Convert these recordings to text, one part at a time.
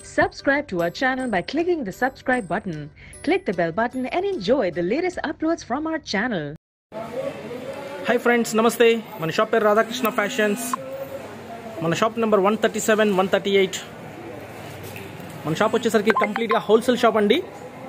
Subscribe to our channel by clicking the subscribe button. Click the bell button and enjoy the latest uploads from our channel. Hi friends నమస్తే మన shop పేరు Radhakrishna fashions మన shop number one thirty seven one thirty eight మన షాప్ వచ్చేసరికి కంప్లీట్గా wholesale shop అండి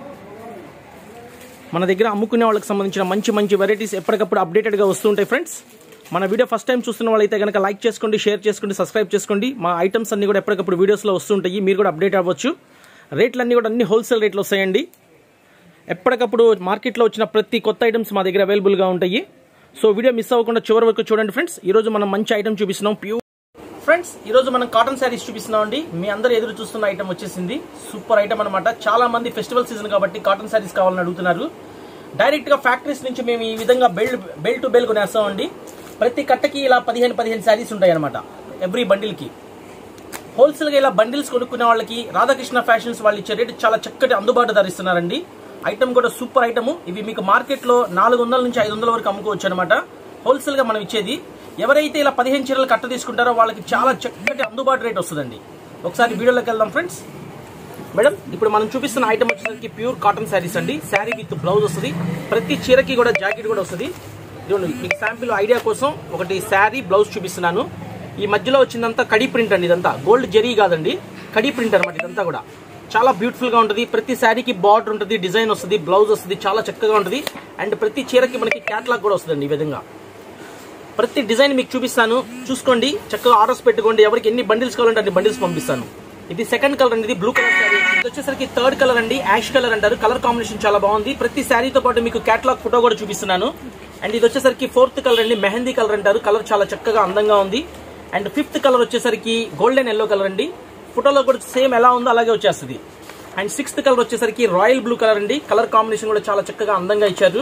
మన దగ్గర అమ్ముకునే వాళ్ళకి సంబంధించిన మంచి మంచి వెరైటీస్ ఎప్పటికప్పుడు అప్డేటెడ్గా వస్తుంటాయి ఫ్రెండ్స్ మన వీడియో ఫస్ట్ టైం చూస్తున్న వాళ్ళైతే కనుక లైక్ చేసుకోండి షేర్ చేసుకోండి సబ్స్క్రైబ్ చేసుకోండి మా ఐటమ్స్ అన్ని కూడా ఎప్పటికప్పుడు వీడియోస్లో వస్తుంటాయి మీరు కూడా అప్డేట్ అవ్వచ్చు రేట్లు అన్నీ కూడా అన్ని హోల్సేల్ రేట్లు వస్తాయండి ఎప్పటికప్పుడు మార్కెట్లో వచ్చిన ప్రతి కొత్త ఐటమ్స్ మా దగ్గర అవైలబుల్గా ఉంటాయి సో వీడియో మిస్ అవ్వకుండా చివరి వరకు చూడండి ఫ్రెండ్స్ ఈ రోజు మనం మంచి ఐటమ్ చూపిస్తున్నాం ప్యూర్ ఫ్రెండ్స్ ఈ రోజు మనం కాటన్ శారీస్ చూపిస్తున్నాం అండి మీ అందరూ ఎదురు చూస్తున్న ఐటమ్ వచ్చేసింది సూపర్ ఐటమ్ అనమాట చాలా మంది ఫెస్టివల్ సీజన్ కాబట్టి కాటన్ శారీస్ కావాలని అడుగుతున్నారు డైరెక్ట్ గా ఫ్యాక్టరీస్ నుంచి మేము ఈ విధంగా బెల్ బెల్ టు బెల్ కొనేస్తాం అండి ప్రతి కట్టకి ఇలా పదిహేను పదిహేను శారీస్ ఉంటాయి అనమాట ఎవ్రీ బండిల్ కి హోల్సేల్ గా ఇలా బండిల్స్ కొనుక్కునే వాళ్ళకి రాధాకృష్ణ ఫ్యాషన్స్ వాళ్ళు ఇచ్చే రేటు చాలా చక్కటి అందుబాటు ధరిస్తున్నారండి ఐటమ్ కూడా సూపర్ ఐటమ్ ఇవి మీకు మార్కెట్ లో నాలుగు వందల నుంచి ఐదు వందల వరకు అమ్ముకోవచ్చు అనమాట హోల్సేల్ గా మనం ఇచ్చేది ఎవరైతే ఇలా పదిహేను చీరలు కట్ట తీసుకుంటారో వాళ్ళకి చాలా చక్కటి అందుబాటు రేట్ వస్తుందండి ఒకసారి వీడియోలోకి వెళ్దాం ఫ్రెండ్స్ మేడం ఇప్పుడు మనం చూపిస్తున్న ఐటమ్ వచ్చేసరికి ప్యూర్ కాటన్ శారీస్ అండి శారీ విత్ బ్లౌజ్ వస్తుంది ప్రతి చీరకి కూడా జాకెట్ కూడా వస్తుంది ఇదిగోండి మీకు శాంపిల్ ఐడియా కోసం ఒకటి శారీ బ్లౌజ్ చూపిస్తున్నాను ఈ మధ్యలో వచ్చిందంతా కడి ప్రింట్ అండి ఇదంతా గోల్డ్ జరీ కాదండి కడి ప్రింట్ అనమాట ఇదంతా కూడా చాలా బ్యూటిఫుల్ గా ఉంటుంది ప్రతి శారీకి బార్డర్ ఉంటుంది డిజైన్ వస్తుంది బ్లౌజ్ వస్తుంది చాలా చక్కగా ఉంటుంది అండ్ ప్రతి చీరకి మనకి క్యాట్లాగ్ కూడా వస్తుందండి ఈ విధంగా ప్రతి డిజైన్ మీకు చూపిస్తాను చూసుకోండి చక్కగా ఆర్డర్స్ పెట్టుకోండి ఎవరికి ఎన్ని బండిల్స్ కావాలంటే అన్ని బండిల్స్ పంపిస్తాను ఇది సెకండ్ కలర్ అండి ఇది బ్లూ కలర్ శారీ ఇది వచ్చేసరికి థర్డ్ కలర్ అండి యాష్ కలర్ అంటారు కలర్ కాంబినేషన్ చాలా బాగుంది ప్రతి శారీతో పాటు మీకు క్యాట్లాగ్ ఫోటో కూడా చూపిస్తున్నాను అండ్ ఇది వచ్చేసరికి ఫోర్త్ కలర్ అండి మెహందీ కలర్ అంటారు కలర్ చాలా చక్కగా అందంగా ఉంది అండ్ ఫిఫ్త్ కలర్ వచ్చేసరికి గోల్డెన్ ఎల్లో కలర్ అండి ఫోటోలో కూడా సేమ్ ఎలా ఉందో అలాగే వచ్చేస్తుంది అండ్ సిక్స్త్ కలర్ వచ్చేసరికి రాయల్ బ్లూ కలర్ అండి కలర్ కాంబినేషన్ కూడా చాలా చక్కగా అందంగా ఇచ్చారు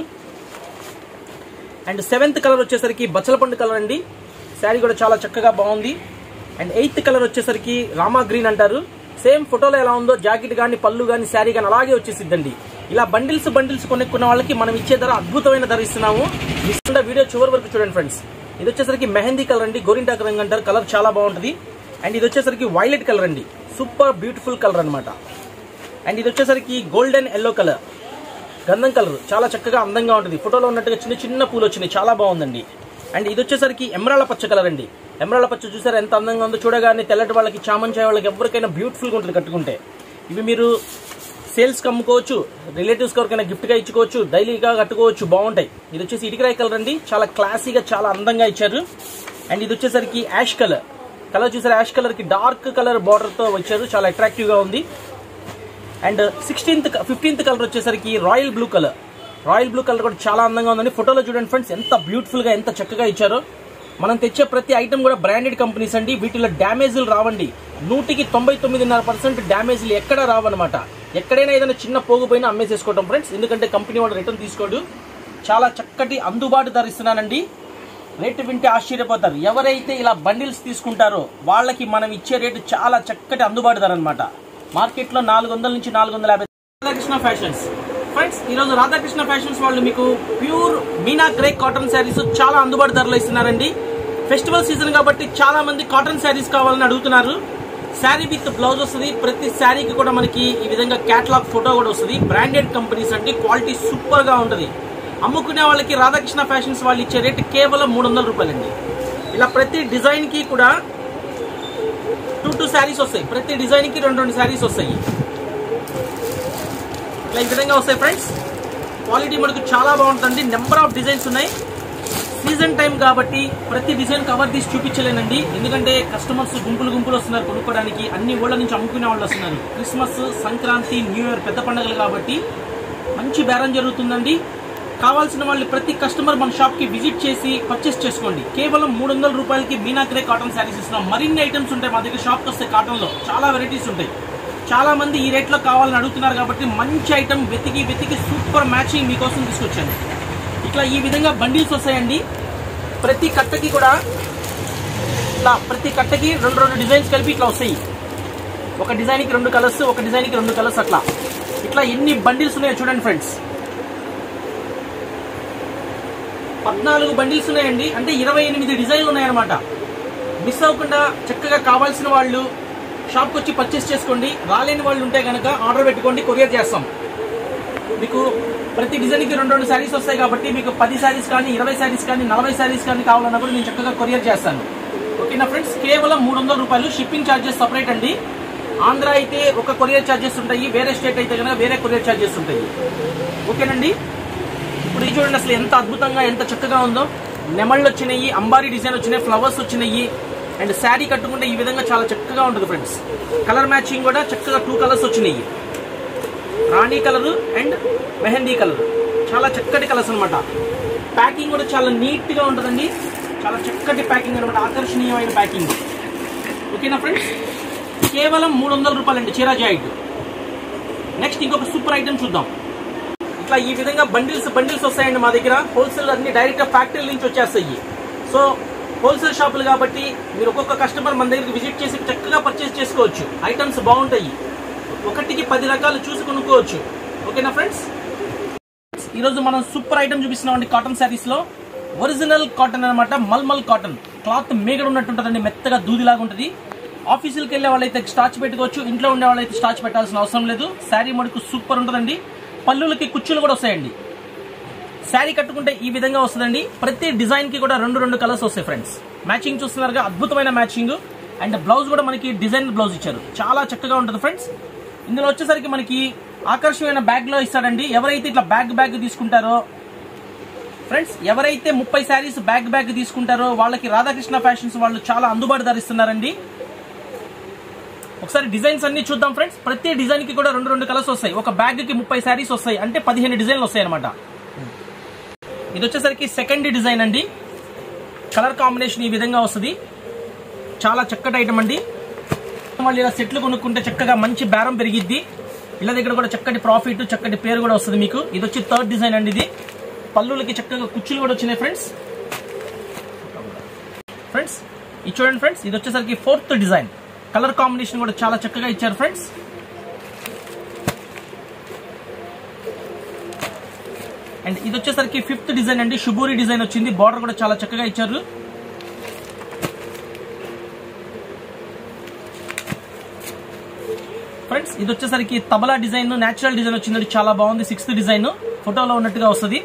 అండ్ సెవెంత్ కలర్ వచ్చేసరికి బచ్చలపండు కలర్ అండి శారీ కూడా చాలా చక్కగా బాగుంది అండ్ ఎయిత్ కలర్ వచ్చేసరికి రామా గ్రీన్ అంటారు సేమ్ ఫోటోలో ఎలా ఉందో జాకెట్ కానీ పళ్ళు కానీ శారీ కానీ అలాగే వచ్చేసిద్దండి ఇలా బండిల్స్ బండిల్స్ కొనుక్కున్న వాళ్ళకి మనం ఇచ్చే ధర అద్భుతమైన ధర ఇస్తున్నాము మిస్ వీడియో చివరి వరకు చూడండి ఫ్రెండ్స్ ఇది వచ్చేసరికి మెహందీ కలర్ అండి గోరింటాక్ రంగు అంటారు కలర్ చాలా బాగుంటుంది అండ్ ఇది వచ్చేసరికి వైలెట్ కలర్ అండి సూపర్ బ్యూటిఫుల్ కలర్ అన్నమాట అండ్ ఇది వచ్చేసరికి గోల్డెన్ ఎల్లో కలర్ గంధం కలర్ చాలా చక్కగా అందంగా ఉంటుంది ఫోటోలో ఉన్నట్టుగా చిన్న చిన్న పూలు వచ్చినాయి చాలా బాగుందండి అండ్ ఇది వచ్చేసరికి ఎమరాళ్ళ పచ్చ కలర్ అండి ఎమరాళ్ళ పచ్చ చూసారా ఎంత అందంగా ఉందో చూడగానే తెల్లటి వాళ్ళకి చామంచాయ వాళ్ళకి ఎవరికైనా బ్యూటిఫుల్గా ఉంటుంది కట్టుకుంటే ఇవి మీరు సేల్స్కి అమ్ముకోవచ్చు రిలేటివ్స్కి ఎవరికైనా గిఫ్ట్గా ఇచ్చుకోవచ్చు డైలీగా కట్టుకోవచ్చు బాగుంటాయి ఇది వచ్చేసి ఇటుకరాయి కలర్ అండి చాలా క్లాసీగా చాలా అందంగా ఇచ్చారు అండ్ ఇది వచ్చేసరికి యాష్ కలర్ కలర్ చూసారా యాష్ కలర్కి డార్క్ కలర్ బార్డర్తో వచ్చారు చాలా అట్రాక్టివ్గా ఉంది అండ్ సిక్స్టీన్త్ ఫిఫ్టీన్త్ కలర్ వచ్చేసరికి royal blue colour royal blue colour కూడా చాలా అందంగా ఉందండి ఫోటోలో చూడండి ఫ్రెండ్స్ ఎంత బ్యూటిఫుల్ గా ఎంత చక్కగా ఇచ్చారో మనం తెచ్చే ప్రతి ఐటమ్ కూడా బ్రాండెడ్ కంపెనీస్ అండి వీటిలో డ్యామేజ్లు రావండి నూటికి తొంభై తొమ్మిదిన్నర పర్సెంట్ డ్యామేజ్లు ఎక్కడ రావన్నమాట ఎక్కడైనా ఏదైనా చిన్న పోగుపోయినా అమ్మేసేసుకోవటం ఫ్రెండ్స్ ఎందుకంటే కంపెనీ వాళ్ళు రిటర్న్ తీసుకోడు చాలా చక్కటి అందుబాటు ధర ఇస్తున్నానండి రేటు వింటే ఆశ్చర్యపోతారు ఎవరైతే ఇలా బండిల్స్ తీసుకుంటారో వాళ్ళకి మనం ఇచ్చే రేటు చాలా చక్కటి అందుబాటు ధర అనమాట మార్కెట్ లో నాలుగు వందల నుంచి నాలుగు వందల యాభై రాధాకృష్ణ ఫ్యాషన్స్ ఫ్రెండ్స్ ఈ రోజు రాధాకృష్ణ ఫ్యాషన్స్ వాళ్ళు మీకు ప్యూర్ మీనా గ్రే కాటన్ శారీస్ చాలా అందుబాటు ధరలో ఇస్తున్నారండి ఫెస్టివల్ సీజన్ కాబట్టి చాలా మంది కాటన్ శారీస్ కావాలని అడుగుతున్నారు శారీ విత్ బ్లౌజ్ వస్తుంది ప్రతి శారీకి కూడా మనకి ఈ విధంగా క్యాటలాగ్ ఫోటో కూడా వస్తుంది బ్రాండెడ్ కంపెనీస్ అంటే క్వాలిటీ సూపర్ గా ఉంటుంది అమ్ముకునే వాళ్ళకి రాధాకృష్ణ ఫ్యాషన్స్ వాళ్ళు ఇచ్చే రేటు కేవలం మూడు వందల రూపాయలండి ఇలా ప్రతి డిజైన్ కి కూడా టూ టూ శారీస్ వస్తాయి ప్రతి డిజైన్ కి రెండు రెండు శారీస్ వస్తాయి ఇలా ఈ విధంగా వస్తాయి ఫ్రెండ్స్ క్వాలిటీ మనకు చాలా బాగుంటుంది నెంబర్ ఆఫ్ డిజైన్స్ ఉన్నాయి సీజన్ టైం కాబట్టి ప్రతి డిజైన్ కవర్ తీసి చూపించలేనండి ఎందుకంటే కస్టమర్స్ గుంపులు గుంపులు వస్తున్నారు కొనుక్కోవడానికి అన్ని ఊళ్ళ నుంచి అమ్ముకునే వాళ్ళు వస్తున్నారు క్రిస్మస్ సంక్రాంతి న్యూ ఇయర్ పెద్ద పండుగలు కాబట్టి మంచి బేరం జరుగుతుందండి కావాల్సిన వాళ్ళు ప్రతి కస్టమర్ మన షాప్ కి విజిట్ చేసి పర్చేస్ చేసుకోండి కేవలం మూడు వందల రూపాయలకి మీనాగ్రే కాటన్ శారీస్ ఇస్తున్నాం మరిన్ని ఐటమ్స్ ఉంటాయి మా దగ్గర షాప్కి వస్తే కాటన్ లో చాలా వెరైటీస్ ఉంటాయి చాలా మంది ఈ రేట్లో కావాలని అడుగుతున్నారు కాబట్టి మంచి ఐటమ్ వెతికి వెతికి సూపర్ మ్యాచింగ్ మీకోసం తీసుకొచ్చాను ఇట్లా ఈ విధంగా బండిల్స్ వస్తాయండి ప్రతి కట్టకి కూడా ఇట్లా ప్రతి కట్టకి రెండు రెండు డిజైన్స్ కలిపి ఇట్లా వస్తాయి ఒక డిజైన్కి రెండు కలర్స్ ఒక డిజైన్కి రెండు కలర్స్ అట్లా ఇట్లా ఎన్ని బండిల్స్ ఉన్నాయో చూడండి ఫ్రెండ్స్ పద్నాలుగు బండిల్స్ ఉన్నాయండి అంటే ఇరవై ఎనిమిది డిజైన్లు ఉన్నాయన్నమాట మిస్ అవ్వకుండా చక్కగా కావాల్సిన వాళ్ళు షాప్కి వచ్చి పర్చేస్ చేసుకోండి రాలేని వాళ్ళు ఉంటే కనుక ఆర్డర్ పెట్టుకోండి కొరియర్ చేస్తాం మీకు ప్రతి డిజైన్కి రెండు రెండు శారీస్ వస్తాయి కాబట్టి మీకు పది శారీస్ కానీ ఇరవై శారీస్ కానీ నలభై శారీస్ కానీ కావాలన్నా కూడా నేను చక్కగా కొరియర్ చేస్తాను ఓకేనా ఫ్రెండ్స్ కేవలం మూడు వందల రూపాయలు షిప్పింగ్ ఛార్జెస్ సపరేట్ అండి ఆంధ్ర అయితే ఒక కొరియర్ ఛార్జెస్ ఉంటాయి వేరే స్టేట్ అయితే కనుక వేరే కొరియర్ ఛార్జెస్ ఉంటాయి ఓకేనండి ఇప్పుడు ఇది చూడండి అసలు ఎంత అద్భుతంగా ఎంత చక్కగా ఉందో నెమళ్ళు వచ్చినాయి అంబారీ డిజైన్ వచ్చినాయి ఫ్లవర్స్ వచ్చినాయి అండ్ శారీ కట్టుకుంటే ఈ విధంగా చాలా చక్కగా ఉంటుంది ఫ్రెండ్స్ కలర్ మ్యాచింగ్ కూడా చక్కగా టూ కలర్స్ వచ్చినాయి రాణి కలర్ అండ్ మెహందీ కలర్ చాలా చక్కటి కలర్స్ అనమాట ప్యాకింగ్ కూడా చాలా నీట్ గా ఉంటుందండి చాలా చక్కటి ప్యాకింగ్ అనమాట ఆకర్షణీయమైన ప్యాకింగ్ ఓకేనా ఫ్రెండ్స్ కేవలం మూడు వందల రూపాయలండి చీరా జాయింట్ నెక్స్ట్ ఇంకొక సూపర్ ఐటమ్ చూద్దాం ఇట్లా ఈ విధంగా బండిల్స్ బండిల్స్ వస్తాయండి మా దగ్గర హోల్సేల్ అన్ని డైరెక్ట్ గా ఫ్యాక్టరీ నుంచి వచ్చేస్తాయి సో హోల్సేల్ షాపులు కాబట్టి మీరు ఒక్కొక్క కస్టమర్ మన దగ్గరికి విజిట్ చేసి చక్కగా పర్చేస్ చేసుకోవచ్చు ఐటమ్స్ బాగుంటాయి ఒకటికి పది రకాలు చూసి కొనుక్కోవచ్చు ఓకేనా ఫ్రెండ్స్ ఈరోజు మనం సూపర్ ఐటమ్ చూపిస్తున్నామండి కాటన్ శారీస్ లో ఒరిజినల్ కాటన్ అనమాట మల్మల్ కాటన్ క్లాత్ మేగడ ఉన్నట్టు ఉంటుందండి మెత్తగా దూదిలాగా ఉంటుంది ఆఫీసులకు వెళ్ళే వాళ్ళైతే స్టార్చ్ పెట్టుకోవచ్చు ఇంట్లో ఉండే వాళ్ళైతే స్టార్చ్ పెట్టాల్సిన అవసరం లేదు శారీ మడుకు సూపర్ ఉంటుందండి పళ్ళులకి కుచ్చులు కూడా వస్తాయండి శారీ కట్టుకుంటే ఈ విధంగా వస్తుందండి ప్రతి డిజైన్ కి కూడా రెండు రెండు కలర్స్ వస్తాయి ఫ్రెండ్స్ మ్యాచింగ్ చూస్తున్నారుగా అద్భుతమైన మ్యాచింగ్ అండ్ బ్లౌజ్ కూడా మనకి డిజైన్ బ్లౌజ్ ఇచ్చారు చాలా చక్కగా ఉంటుంది ఫ్రెండ్స్ ఇందులో వచ్చేసరికి మనకి ఆకర్షణీయమైన బ్యాగ్ లో ఇస్తాడండి ఎవరైతే ఇట్లా బ్యాగ్ బ్యాగ్ తీసుకుంటారో ఫ్రెండ్స్ ఎవరైతే ముప్పై శారీస్ బ్యాగ్ బ్యాగ్ తీసుకుంటారో వాళ్ళకి రాధాకృష్ణ ఫ్యాషన్స్ వాళ్ళు చాలా అందుబాటు ధరిస్తున్నారండి ఒకసారి డిజైన్స్ అన్ని చూద్దాం ఫ్రెండ్స్ ప్రతి డిజైన్ కి కూడా రెండు రెండు కలర్స్ వస్తాయి ఒక బ్యాగ్ కి ముప్పై శారీస్ వస్తాయి అంటే పదిహేను డిజైన్లు వస్తాయి అనమాట ఇది వచ్చేసరికి సెకండ్ డిజైన్ అండి కలర్ కాంబినేషన్ ఈ విధంగా వస్తుంది చాలా చక్కటి ఐటమ్ అండి వాళ్ళు ఇలా సెట్లు కొనుక్కుంటే చక్కగా మంచి బేరం పెరిగిద్ది ఇళ్ళ దగ్గర కూడా చక్కటి ప్రాఫిట్ చక్కటి పేరు కూడా వస్తుంది మీకు ఇది వచ్చి థర్డ్ డిజైన్ అండి ఇది పళ్ళులకి చక్కగా కుచ్చులు కూడా వచ్చినాయి ఫ్రెండ్స్ ఫ్రెండ్స్ ఇది చూడండి ఫ్రెండ్స్ ఇది వచ్చేసరికి ఫోర్త్ డిజైన్ కలర్ కాంబినేషన్ కూడా చాలా చక్కగా ఇచ్చారు ఫ్రెండ్స్ అండ్ ఇది వచ్చేసరికి ఫిఫ్త్ డిజైన్ అండి షుబూరి డిజైన్ వచ్చింది బార్డర్ కూడా చాలా చక్కగా ఇచ్చారు ఫ్రెండ్స్ ఇది వచ్చేసరికి తబలా డిజైన్ నేచురల్ డిజైన్ వచ్చిందండి చాలా బాగుంది సిక్స్త్ డిజైన్ ఫోటోలో ఉన్నట్టుగా వస్తుంది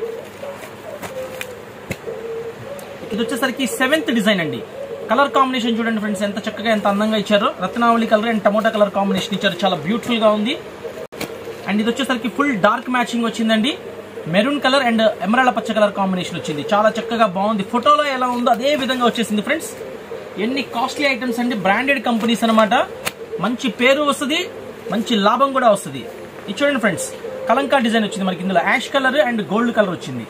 ఇది వచ్చేసరికి సెవెంత్ డిజైన్ అండి కలర్ కాంబినేషన్ చూడండి ఫ్రెండ్స్ ఎంత చక్కగా ఎంత అందంగా ఇచ్చారో రత్నావళి colour and tomato colour combination ఇచ్చారు చాలా బ్యూటిఫుల్ గా ఉంది అండ్ ఇది వచ్చేసరికి ఫుల్ డార్క్ మ్యాచింగ్ వచ్చిందండి మెరూన్ కలర్ అండ్ ఎమరాళ్ళ పచ్చ కలర్ కాంబినేషన్ వచ్చింది చాలా చక్కగా బాగుంది ఫోటోలో ఎలా ఉందో అదే విధంగా వచ్చేసింది ఫ్రెండ్స్ ఎన్ని కాస్ట్లీ ఐటమ్స్ అండి బ్రాండెడ్ కంపెనీస్ అన్నమాట మంచి పేరు వస్తుంది మంచి లాభం కూడా వస్తుంది ఇది చూడండి ఫ్రెండ్స్ కలంకా డిజైన్ వచ్చింది మనకి ఇందులో ash colour and gold colour వచ్చింది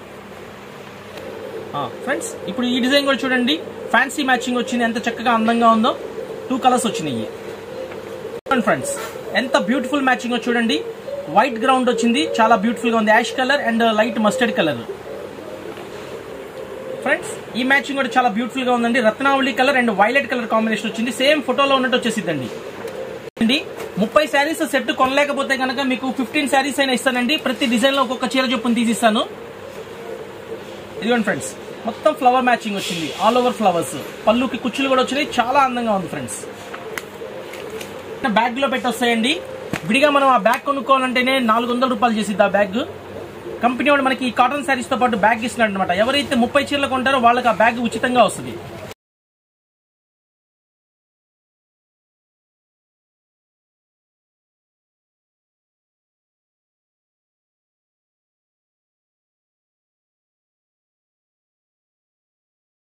ఫ్రెండ్స్ ఇప్పుడు ఈ డిజైన్ కూడా చూడండి ఫ్యాన్సీ మ్యాచింగ్ వచ్చింది ఎంత చక్కగా అందంగా ఉందో టూ కలర్స్ వచ్చినాయి చూడండి ఫ్రెండ్స్ ఎంత బ్యూటిఫుల్ మ్యాచింగ్ చూడండి వైట్ గ్రౌండ్ వచ్చింది చాలా బ్యూటిఫుల్ గా ఉంది ash colour and light mustard colour friends ఈ మ్యాచింగ్ కూడా చాలా బ్యూటిఫుల్ గా ఉందండి రత్నావళి colour and violet colour combination వచ్చింది సేమ్ ఫోటోలో ఉన్నట్టు వచ్చేసిందండి అండి ముప్పై శారీస్ సెట్ కొనలేకపోతే కనుక మీకు ఫిఫ్టీన్ శారీస్ అయినా ఇస్తానండి ప్రతి డిజైన్ లో ఒక్కొక్క చీర చొప్పున తీసిస్తాను ఇదిగోండి ఫ్రెండ్స్ మొత్తం ఫ్లవర్ మ్యాచింగ్ వచ్చింది ఆల్ ఓవర్ ఫ్లవర్స్ పళ్ళుకి కుచ్చులు కూడా వచ్చినాయి చాలా అందంగా ఉంది ఫ్రెండ్స్ బ్యాగ్ లో పెట్టి వస్తాయండి విడిగా మనం ఆ బ్యాగ్ కొనుక్కోవాలంటేనే నాలుగు వందల రూపాయలు చేసిద్ది ఆ బ్యాగ్ కంపెనీ వాడు మనకి ఈ కాటన్ శారీస్ తో పాటు బ్యాగ్ ఇస్తున్నాడు అనమాట ఎవరైతే ముప్పై చీరలు కొంటారో వాళ్ళకి ఆ బ్యాగ్ ఉచితంగా వస్తుంది